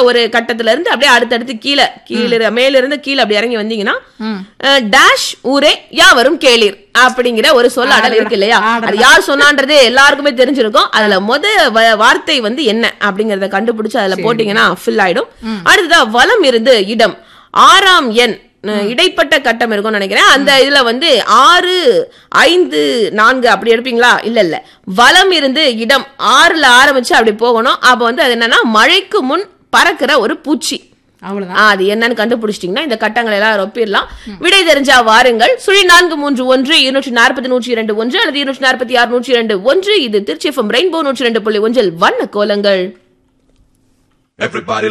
ஒரு கட்டத்துல இருந்து அப்படியே அடுத்தடுத்து கீழே கீழே மேல இருந்து கீழே அப்படி இறங்கி வந்தீங்கன்னா அஹ், டேஷ் ஊரே யாவரும் கேளீர் அப்படிங்கிற ஒரு சொல் அடல் இருக்கு இல்லையா அது யார் சொன்னான்றது எல்லாருக்குமே தெரிஞ்சிருக்கும் அதுல முத வ- வார்த்தை வந்து என்ன அப்படிங்கறத கண்டுபிடிச்சு அதுல போட்டீங்கன்னா ஃபில் ஆயிடும் அடுத்ததா வலம் இருந்து இடம் ஆறாம் எண் அஹ், இடைப்பட்ட கட்டம் இருக்கும்னு நினைக்கிறேன் அந்த இதுல வந்து ஆறு ஐந்து நான்கு அப்படி எடுப்பீங்களா இல்ல இல்ல வலம் இருந்து இடம் ஆறுல ஆரம்பிச்சு அப்படி போகணும் அப்ப வந்து அது என்னன்னா மழைக்கு முன் பறக்கிற ஒரு பூச்சி அவ்வளவுதான் ஆ, அது என்னன்னு கண்டுபிடிச்சிட்டீங்கன்னா இந்த கட்டங்களை எல்லாம் ரொப்பிடலாம் விடை தெரிஞ்சா வாருங்கள் சுழி நான்கு மூன்று ஒன்று இருநூற்றி நாற்பத்தி நூற்றி இரண்டு ஒன்று அல்லது இருநூற்றி நாற்பத்தி ஆறு நூற்றி இரண்டு ஒன்று இது திருச்சி எஃப்எம் ரெயின்போ நூற்றி இரண்டு புள்ளி ஒன்றில் வண்ண கோலங்கள் Everybody